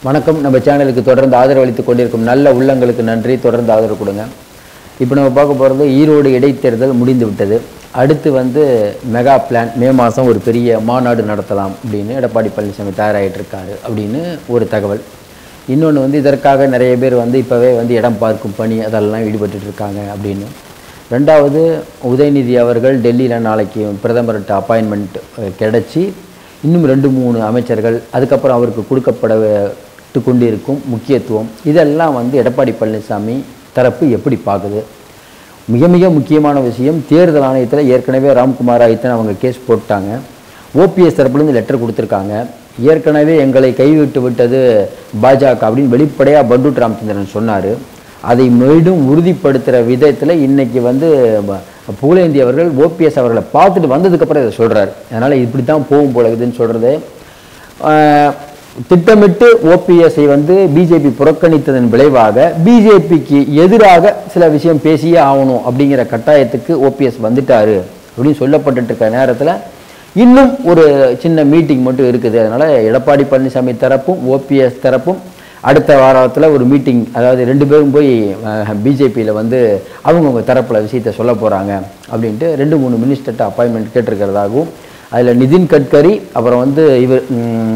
வணக்கம் நம்ம சேனலுக்கு தொடர்ந்து ஆதரவு அளித்துக் கொண்டிருக்கும் நல்ல உள்ளங்களுக்கு நன்றி தொடர்ந்து ஆதரவு கொடுங்க இப்போ நம்ம பார்க்க போகிறது ஈரோடு இடைத்தேர்தல் முடிந்து விட்டது அடுத்து வந்து மெகா பிளான் மே மாதம் ஒரு பெரிய மாநாடு நடத்தலாம் அப்படின்னு எடப்பாடி பழனிசாமி தயாராகிட்டு இருக்காரு அப்படின்னு ஒரு தகவல் இன்னொன்று வந்து இதற்காக நிறைய பேர் வந்து இப்போவே வந்து இடம் பார்க்கும் பணி அதெல்லாம் ஈடுபட்டுட்டு இருக்காங்க அப்படின்னு ரெண்டாவது உதயநிதி அவர்கள் டெல்லியில் நாளைக்கு பிரதமர்கிட்ட அப்பாயின்மெண்ட் கிடச்சி இன்னும் ரெண்டு மூணு அமைச்சர்கள் அதுக்கப்புறம் அவருக்கு கொடுக்கப்படட்டு கொண்டிருக்கும் முக்கியத்துவம் இதெல்லாம் வந்து எடப்பாடி பழனிசாமி தரப்பு எப்படி பார்க்குது மிக மிக முக்கியமான விஷயம் தேர்தல் ஆணையத்தில் ஏற்கனவே ராம்குமார் ஆயித்தன் அவங்க கேஸ் போட்டாங்க ஓபிஎஸ் தரப்புலேருந்து லெட்டர் கொடுத்துருக்காங்க ஏற்கனவே எங்களை கைவிட்டு விட்டது பாஜக அப்படின்னு வெளிப்படையாக பண்டூட் ராமச்சந்திரன் சொன்னார் அதை மீண்டும் உறுதிப்படுத்துகிற விதத்தில் இன்னைக்கு வந்து ப- புகழேந்தி அவர்கள் ஓபிஎஸ் அவர்களை பார்த்துட்டு வந்ததுக்கப்புறம் இதை சொல்கிறார் அதனால் இப்படி தான் போகும் போல இதுன்னு சொல்கிறது திட்டமிட்டு ஓபிஎஸ்ஐ வந்து பிஜேபி புறக்கணித்ததன் விளைவாக பிஜேபிக்கு எதிராக சில விஷயம் பேசியே ஆகணும் அப்படிங்கிற கட்டாயத்துக்கு ஓபிஎஸ் வந்துட்டாரு அப்படின்னு சொல்லப்பட்டுட்டு இருக்க நேரத்தில் இன்னும் ஒரு சின்ன மீட்டிங் மட்டும் இருக்குது அதனால் எடப்பாடி பழனிசாமி தரப்பும் ஓபிஎஸ் தரப்பும் அடுத்த வாரத்தில் ஒரு மீட்டிங் அதாவது ரெண்டு பேரும் போய் பிஜேபியில் வந்து அவங்கவுங்க தரப்பில் விஷயத்தை சொல்ல போகிறாங்க அப்படின்ட்டு ரெண்டு மூணு மினிஸ்டர்கிட்ட அப்பாயின்மெண்ட் கேட்டிருக்கிறதாகவும் அதில் நிதின் கட்கரி அப்புறம் வந்து இவர்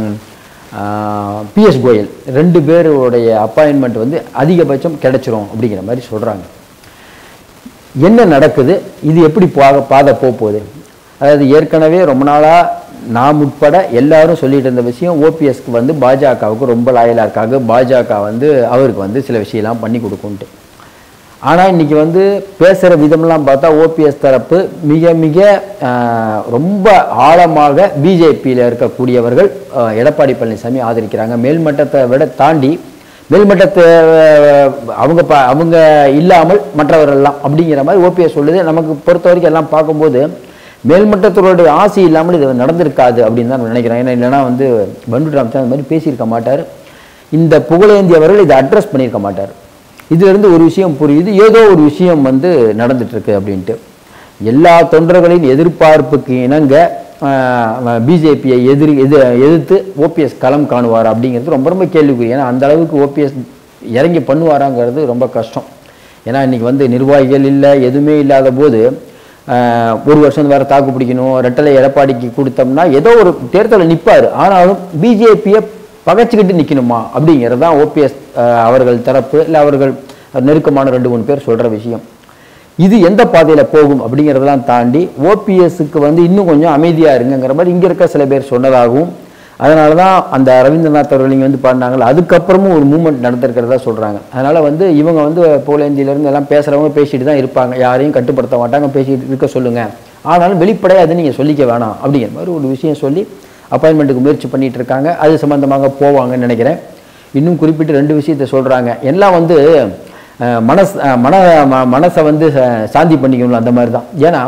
பிஎஸ் கோயல் ரெண்டு பேருடைய அப்பாயின்மெண்ட் வந்து அதிகபட்சம் கிடைச்சிரும் அப்படிங்கிற மாதிரி சொல்கிறாங்க என்ன நடக்குது இது எப்படி பாக பாதை போக போகுது அதாவது ஏற்கனவே ரொம்ப நாளாக நாம் உட்பட எல்லாரும் சொல்லிட்டு இருந்த விஷயம் ஓபிஎஸ்க்கு வந்து பாஜகவுக்கு ரொம்ப லாயலாக இருக்காங்க பாஜக வந்து அவருக்கு வந்து சில விஷயம்லாம் பண்ணி கொடுக்கும்ட்டு ஆனால் இன்னைக்கு வந்து பேசுகிற விதம்லாம் பார்த்தா ஓபிஎஸ் தரப்பு மிக மிக ஆஹ், ரொம்ப ஆழமாக பிஜேபியில் இருக்கக்கூடியவர்கள் ஆஹ், எடப்பாடி பழனிசாமி ஆதரிக்கிறாங்க மேல்மட்டத்தை விட தாண்டி மேல்மட்டத்தை ஆஹ், அவங்க ப அவங்க இல்லாமல் மற்றவர்கள்லாம் அப்படிங்கிற மாதிரி ஓபிஎஸ் சொல்லுது நமக்கு பொறுத்த வரைக்கும் எல்லாம் பார்க்கும்போது மேல்மட்டத்தோடைய ஆசை இல்லாமல் இது நடந்திருக்காது அப்படின்னு தான் நான் நினைக்கிறேன் ஏன்னா இல்லைன்னா வந்து பண்டு ராமச்சந்திரன் அந்த மாதிரி பேசியிருக்க மாட்டார் இந்த புகழேந்தி அவர்கள் இதை அட்ரஸ் பண்ணியிருக்க மாட்டார் இதிலிருந்து ஒரு விஷயம் புரியுது ஏதோ ஒரு விஷயம் வந்து நடந்துட்டு இருக்கு அப்படின்ட்டு எல்லா தொண்டர்களின் எதிர்பார்ப்புக்கு இணங்க பிஜேபியை எதிர் எது எதிர்த்து ஓபிஎஸ் களம் காணுவார் அப்படிங்கிறது ரொம்ப ரொம்ப கேள்விக்குறி ஏன்னா அந்த அளவுக்கு ஓபிஎஸ் இறங்கி பண்ணுவாராங்கிறது ரொம்ப கஷ்டம் ஏன்னா இன்னைக்கு வந்து நிர்வாகிகள் இல்லை எதுவுமே இல்லாத போது ஆஹ், ஒரு வருஷம் வேற தாக்கு பிடிக்கணும் ரெட்டலை எடப்பாடிக்கு கொடுத்தோம்னா ஏதோ ஒரு தேர்தலில் நிற்பார் ஆனாலும் பிஜேபியை பகைச்சிக்கிட்டு நிற்கணுமா அப்படிங்கிறது தான் ஓபிஎஸ் அவர்கள் தரப்பு இல்லை அவர்கள் நெருக்கமான ரெண்டு மூணு பேர் சொல்கிற விஷயம் இது எந்த பாதையில் போகும் அப்படிங்கிறதெல்லாம் தாண்டி ஓபிஎஸ்க்கு வந்து இன்னும் கொஞ்சம் அமைதியாக இருங்கங்கிற மாதிரி இங்கே இருக்க சில பேர் சொன்னதாகவும் அதனால தான் அந்த ரவீந்திரநாத் அவர்கள் இங்கே வந்து பாடினாங்கல்ல அதுக்கப்புறமும் ஒரு மூமெண்ட் நடந்திருக்கிறதா சொல்கிறாங்க அதனால் வந்து இவங்க வந்து புகழேந்தியிலேருந்து எல்லாம் பேசுகிறவங்க பேசிட்டு தான் இருப்பாங்க யாரையும் கட்டுப்படுத்த மாட்டாங்க பேசிட்டு இருக்க சொல்லுங்கள் ஆனாலும் வெளிப்படையாக அது நீங்கள் சொல்லிக்க வேணாம் அப்படிங்கிற மாதிரி ஒரு விஷயம் சொல்லி அப்பாயின்மெண்ட்டுக்கு முயற்சி பண்ணிட்டு இருக்காங்க அது சம்மந்தமாக போவாங்கன்னு நினைக்கிறேன் இன்னும் குறிப்பிட்டு ரெண்டு விஷயத்தை சொல்கிறாங்க எல்லாம் வந்து அஹ், மனஸ் அஹ், மன ம- மனசை வந்து ச- சாந்தி பண்ணிக்கணும் அந்த மாதிரி தான் ஏன்னா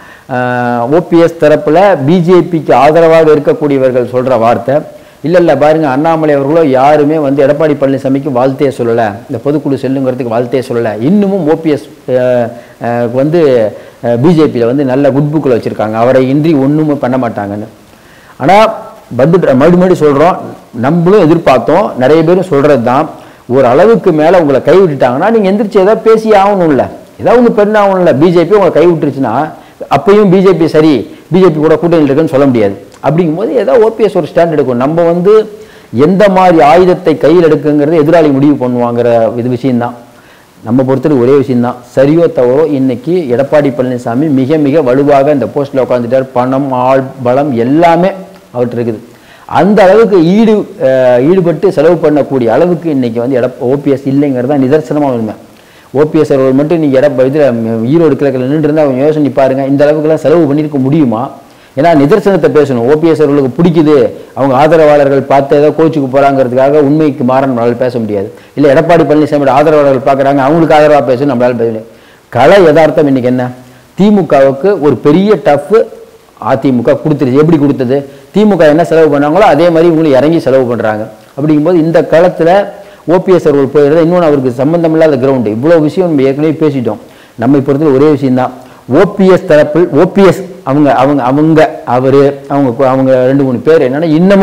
ஓபிஎஸ் தரப்பில் பிஜேபிக்கு ஆதரவாக இருக்கக்கூடியவர்கள் சொல்கிற வார்த்தை இல்லை இல்லை பாருங்க அண்ணாமலை அவர்களோ யாருமே வந்து எடப்பாடி பழனிசாமிக்கு வாழ்த்தையே சொல்லலை இந்த பொதுக்குழு செல்லுங்கிறதுக்கு வாழ்த்தையே சொல்லலை இன்னமும் ஓபிஎஸ் வந்து பிஜேபியில் வந்து நல்ல குட் புக்கில் வச்சுருக்காங்க அவரை இன்றி ஒன்றுமே பண்ண மாட்டாங்கன்னு ஆனால் பந்து மறுபடியும் மறுபடியும் சொல்கிறோம் நம்மளும் எதிர்பார்த்தோம் நிறைய பேரும் சொல்கிறது தான் ஒரு அளவுக்கு மேலே உங்களை கை விட்டுட்டாங்கன்னா நீங்கள் எந்திரிச்சு ஏதாவது பேசி ஆகணும்ல ஏதாவது ஒன்று பெண் ஆகணும்ல பிஜேபி உங்களை கை விட்டுருச்சுன்னா அப்பயும் பிஜேபி சரி பிஜேபி கூட கூட்டணி இருக்குன்னு சொல்ல முடியாது அப்படிங்கும்போது ஏதோ ஓபிஎஸ் ஒரு ஸ்டாண்ட் எடுக்கும் நம்ம வந்து எந்த மாதிரி ஆயுதத்தை கையில் எடுக்குங்கிறது எதிராளி முடிவு பண்ணுவாங்கிற இது விஷயம்தான் நம்ம பொறுத்தவரை ஒரே விஷயம்தான் சரியோ தவறோ இன்னைக்கு எடப்பாடி பழனிசாமி மிக மிக வலுவாக இந்த போஸ்ட்டில் உட்காந்துட்டார் பணம் ஆள் பலம் எல்லாமே அவர்கிட்ட இருக்குது அந்த அளவுக்கு ஈடு அஹ், ஈடுபட்டு செலவு பண்ணக்கூடிய அளவுக்கு இன்னைக்கு வந்து எட ஓபிஎஸ் இல்லைங்கிறது தான் நிதர்சனமாக உண்மை ஓபிஎஸ் அவர்கள் மட்டும் நீங்கள் எட இதில் ஈரோடு கிழக்கில் நின்று இருந்தால் அவங்க யோசனை பாருங்க இந்த அளவுக்குலாம் செலவு பண்ணியிருக்க முடியுமா ஏன்னா நிதர்சனத்தை பேசணும் ஓபிஎஸ் அவர்களுக்கு பிடிக்குது அவங்க ஆதரவாளர்கள் பார்த்து ஏதோ கோச்சுக்கு போகிறாங்கிறதுக்காக உண்மைக்கு மாற நம்மளால பேச முடியாது இல்லை எடப்பாடி பழனிசாமியோட ஆதரவாளர்கள் பார்க்குறாங்க அவங்களுக்கு ஆதரவாக பேசணும் நம்மளால பேச முடியாது கள யதார்த்தம் இன்னைக்கு என்ன திமுகவுக்கு ஒரு பெரிய டஃப் அதிமுக கொடுத்துருச்சு எப்படி கொடுத்தது திமுக என்ன செலவு பண்ணாங்களோ அதே மாதிரி இவங்களும் இறங்கி செலவு பண்ணுறாங்க அப்படிங்கும்போது இந்த களத்தில் ஓபிஎஸ் அவர்கள் போயிடுறது இன்னொன்று அவருக்கு சம்பந்தம் இல்லாத கிரவுண்டு இவ்வளோ விஷயம் நம்ம ஏற்கனவே பேசிட்டோம் நம்ம பொறுத்தவரை ஒரே விஷயம்தான் ஓபிஎஸ் தரப்பில் ஓபிஎஸ் அவங்க அவங்க அவங்க அவர் அவங்க கு- அவங்க ரெண்டு மூணு பேர் என்னன்னா இன்னமும்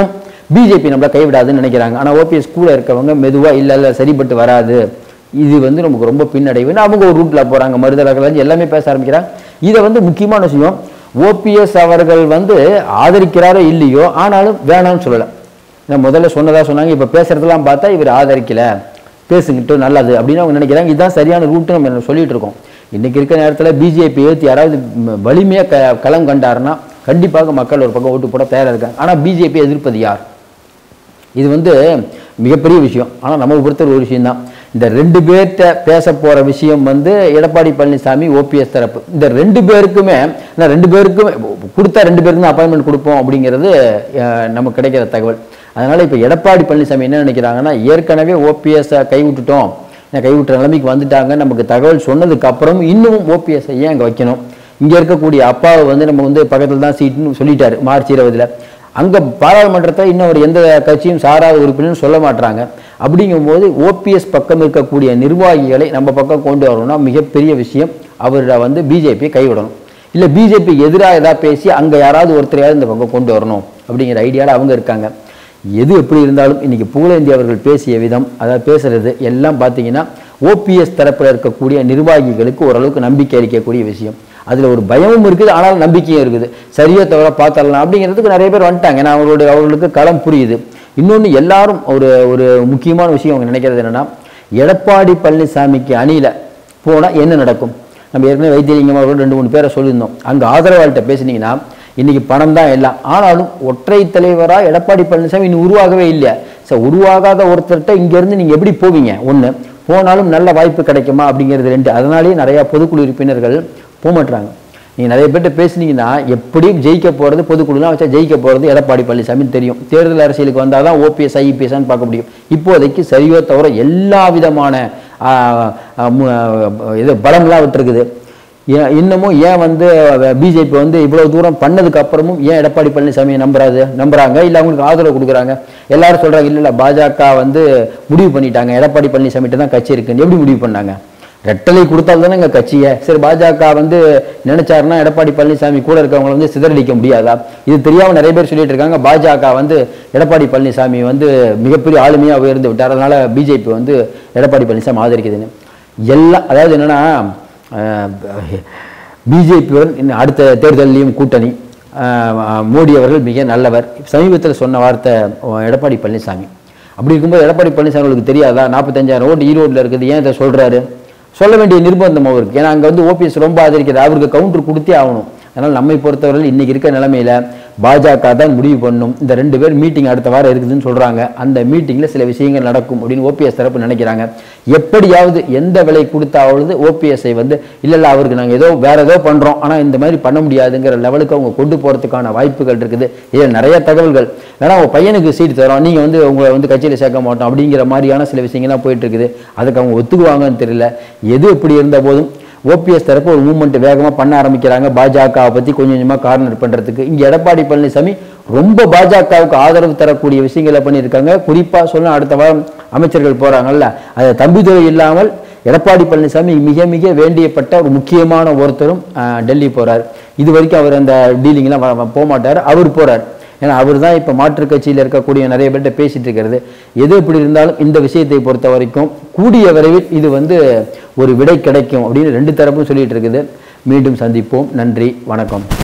பிஜேபி நம்மளை கைவிடாதுன்னு நினைக்கிறாங்க ஆனால் ஓபிஎஸ் கூட இருக்கவங்க மெதுவாக இல்லை இல்லை சரிப்பட்டு வராது இது வந்து நமக்கு ரொம்ப பின்னடைவுன்னு அவங்க ஒரு ரூட்டில் போகிறாங்க மருதலர்கள் எல்லாமே பேச ஆரம்பிக்கிறாங்க இதை வந்து முக்கியமான விஷயம் ஓபிஎஸ் அவர்கள் வந்து ஆதரிக்கிறாரோ இல்லையோ ஆனாலும் வேணாம்னு சொல்லலை நான் முதல்ல சொன்னதா சொன்னாங்க இப்போ பேசுறதெல்லாம் பார்த்தா இவர் ஆதரிக்கல பேசுங்கிட்டு நல்லது அப்படின்னு அவங்க நினைக்கிறாங்க இதுதான் சரியான ரூட்டு நம்ம என்ன சொல்லிட்டு இருக்கோம் இன்னைக்கு இருக்க நேரத்தில் பிஜேபி ஏற்றி யாராவது ம- வலிமையா க களம் கண்டாருன்னா கண்டிப்பாக மக்கள் ஒரு பக்கம் ஓட்டு போட தயாராக இருக்காங்க ஆனால் பிஜேபி எதிர்ப்பது யார் இது வந்து மிகப்பெரிய விஷயம் ஆனால் நம்ம பொறுத்தவரை ஒரு விஷயம் தான் இந்த ரெண்டு பேர்கிட்ட பேச போற விஷயம் வந்து எடப்பாடி பழனிசாமி ஓபிஎஸ் தரப்பு இந்த ரெண்டு பேருக்குமே நான் ரெண்டு பேருக்குமே கொடுத்தா ரெண்டு பேருக்கும் தான் அப்பாயின்மெண்ட் கொடுப்போம் அப்படிங்கிறது அஹ், நமக்கு கிடைக்கிற தகவல் அதனால இப்போ எடப்பாடி பழனிசாமி என்ன நினைக்கிறாங்கன்னா ஏற்கனவே ஓபிஎஸ் கைவிட்டுட்டோம் ஏன்னா கைவிட்டுற நிலைமைக்கு வந்துட்டாங்க நமக்கு தகவல் சொன்னதுக்கு அப்புறம் இன்னும் ஓபிஎஸ் ஏன் அங்கே வைக்கணும் இங்கே இருக்கக்கூடிய அப்பாவை வந்து நம்ம வந்து பக்கத்தில் தான் சீட்டுன்னு சொல்லிட்டாரு மார்ச் இருபதுல அங்கே பாராளுமன்றத்தை இன்னும் ஒரு எந்த கட்சியும் சாராத உறுப்பினர்னு சொல்ல மாட்டாங்க அப்படிங்கும்போது ஓபிஎஸ் பக்கம் இருக்கக்கூடிய நிர்வாகிகளை நம்ம பக்கம் கொண்டு வரணும்னா மிகப்பெரிய விஷயம் அவரை வந்து பிஜேபி கைவிடணும் இல்லை பிஜேபி எதிராக ஏதாவது பேசி அங்கே யாராவது ஒருத்தரையாவது இந்த பக்கம் கொண்டு வரணும் அப்படிங்கிற ஐடியாவில் அவங்க இருக்காங்க எது எப்படி இருந்தாலும் இன்னைக்கு புகழேந்தி அவர்கள் பேசிய விதம் அதாவது பேசுறது எல்லாம் பார்த்தீங்கன்னா ஓபிஎஸ் தரப்பில் இருக்கக்கூடிய நிர்வாகிகளுக்கு ஓரளவுக்கு நம்பிக்கை அளிக்கக்கூடிய விஷயம் அதில் ஒரு பயமும் இருக்குது ஆனால் நம்பிக்கையும் இருக்குது சரியா தவிர பார்த்தரலாம் அப்படிங்கிறதுக்கு நிறைய பேர் வந்துட்டாங்க ஏன்னா அவர்களுடைய அவர்களுக்கு களம் புரியுது இன்னொன்று எல்லாரும் ஒரு ஒரு முக்கியமான விஷயம் அவங்க நினைக்கிறது என்னன்னா எடப்பாடி பழனிசாமிக்கு அணியில் போனால் என்ன நடக்கும் நம்ம ஏற்கனவே வைத்தியலிங்கம் அவர்கள் ரெண்டு மூணு பேரை சொல்லியிருந்தோம் அங்கே ஆதரவாளர்கிட்ட பேசுனீங்கன்னா இன்னைக்கு பணம் தான் எல்லாம் ஆனாலும் ஒற்றை தலைவராக எடப்பாடி பழனிசாமி இன்னும் உருவாகவே இல்லை சார் உருவாகாத ஒருத்தர்கிட்ட இங்கேருந்து நீங்கள் எப்படி போவீங்க ஒன்று போனாலும் நல்ல வாய்ப்பு கிடைக்குமா அப்படிங்கிறது ரெண்டு அதனாலேயே நிறையா பொதுக்குழு உறுப்பினர்கள் போக மாட்றாங்க நீங்கள் நிறைய பேர்கிட்ட பேசுனீங்கன்னா எப்படியும் ஜெயிக்க போகிறது பொதுக்குழுலாம் வச்சா ஜெயிக்க போகிறது எடப்பாடி பழனிசாமின்னு தெரியும் தேர்தல் அரசியலுக்கு வந்தால் தான் ஓபிஎஸ் ஐபிஎஸ்ன்னு பார்க்க முடியும் இப்போதைக்கு சரியோ தவிர எல்லா விதமான ஆ, ஆ, மு- ஆ, இது பலம்லாம் விட்டுருக்குது ஏன் இன்னமும் ஏன் வந்து பிஜேபி வந்து இவ்வளவு தூரம் பண்ணதுக்கு அப்புறமும் ஏன் எடப்பாடி பழனிசாமியை நம்புறாது நம்புறாங்க இல்ல அவங்களுக்கு ஆதரவு கொடுக்குறாங்க எல்லாரும் சொல்றாங்க இல்ல இல்ல பாஜக வந்து முடிவு பண்ணிட்டாங்க எடப்பாடி பழனிசாமிகிட்ட தான் கட்சி இருக்குன்னு எப்படி முடிவு பண்ணாங்க ரெட்டலை கொடுத்தால் தானே எங்க கட்சியை சரி பாஜக வந்து நினைச்சாருன்னா எடப்பாடி பழனிசாமி கூட இருக்கவங்களை வந்து சிதறடிக்க முடியாதா இது தெரியாம நிறைய பேர் சொல்லிட்டு இருக்காங்க பாஜக வந்து எடப்பாடி பழனிசாமி வந்து மிகப்பெரிய ஆளுமையா உயர்ந்து விட்டார் அதனால பிஜேபி வந்து எடப்பாடி பழனிசாமி ஆதரிக்குதுன்னு எல்லாம் அதாவது என்னன்னா பிஜேபியுடன் இன்னும் அடுத்த தேர்தலையும் கூட்டணி அஹ், மோடி அவர்கள் மிக நல்லவர் சமீபத்தில் சொன்ன வார்த்தை அஹ், எடப்பாடி பழனிசாமி அப்படி இருக்கும்போது எடப்பாடி பழனிசாமி அவர்களுக்கு தெரியாதா நாற்பத்தஞ்சாயிரம் ஓட்டு ஈரோட்டில் இருக்குது ஏன் இதை சொல்றாரு சொல்ல வேண்டிய நிர்பந்தம் அவருக்கு ஏன்னா அங்கே வந்து ஓபிஎஸ் ரொம்ப ஆதரிக்கிறது அவருக்கு கவுண்டர் கொடுத்தே ஆகணும் அதனால் நம்மை பொறுத்தவரையில் இன்னைக்கு இருக்க நிலைமையில பாஜக தான் முடிவு பண்ணும் இந்த ரெண்டு பேர் மீட்டிங் அடுத்த வாரம் இருக்குதுன்னு சொல்றாங்க அந்த மீட்டிங்ல சில விஷயங்கள் நடக்கும் அப்படின்னு ஓபிஎஸ் தரப்பு நினைக்கிறாங்க எப்படியாவது எந்த விலை கொடுத்தாவது ஓபிஎஸ்ஐ வந்து இல்ல இல்ல அவருக்கு நாங்க ஏதோ வேற ஏதோ பண்றோம் ஆனா இந்த மாதிரி பண்ண முடியாதுங்கிற லெவலுக்கு அவங்க கொண்டு போறதுக்கான வாய்ப்புகள் இருக்குது இதில் நிறைய தகவல்கள் வேணா உங்க பையனுக்கு சீட் தரோம் நீங்க வந்து உங்களை வந்து கட்சியில சேர்க்க மாட்டோம் அப்படிங்கிற மாதிரியான சில விஷயங்கள்லாம் போயிட்டு இருக்குது அதுக்கு அவங்க ஒத்துக்குவாங்கன்னு தெரியல எது எப்படி இருந்த போதும் ஓபிஎஸ் தரப்பு ஒரு மூவ்மெண்ட் வேகமா பண்ண ஆரம்பிக்கிறாங்க பாஜக பத்தி கொஞ்சம் கொஞ்சமா கார்னர் பண்றதுக்கு இங்க எடப்பாடி பழனிசாமி ரொம்ப பாஜகவுக்கு ஆதரவு தரக்கூடிய விஷயங்களை பண்ணியிருக்காங்க குறிப்பா சொல்ல அடுத்த வாரம் அமைச்சர்கள் போறாங்கல்ல அது தம்பிதுரை இல்லாமல் எடப்பாடி பழனிசாமி மிக மிக வேண்டியப்பட்ட ஒரு முக்கியமான ஒருத்தரும் அஹ், டெல்லி போறார் இது வரைக்கும் அவர் அந்த டீலிங்லாம் வ- வ- போக மாட்டார் அவர் போறார் ஏன்னா அவர் தான் இப்போ மாற்றுக் கட்சியில் இருக்கக்கூடிய நிறைய பேர்கிட்ட பேசிட்டு இருக்கிறது எது எப்படி இருந்தாலும் இந்த விஷயத்தை பொறுத்த வரைக்கும் கூடிய விரைவில் இது வந்து ஒரு விடை கிடைக்கும் அப்படின்னு ரெண்டு தரப்பும் சொல்லிட்டு இருக்குது மீண்டும் சந்திப்போம் நன்றி வணக்கம்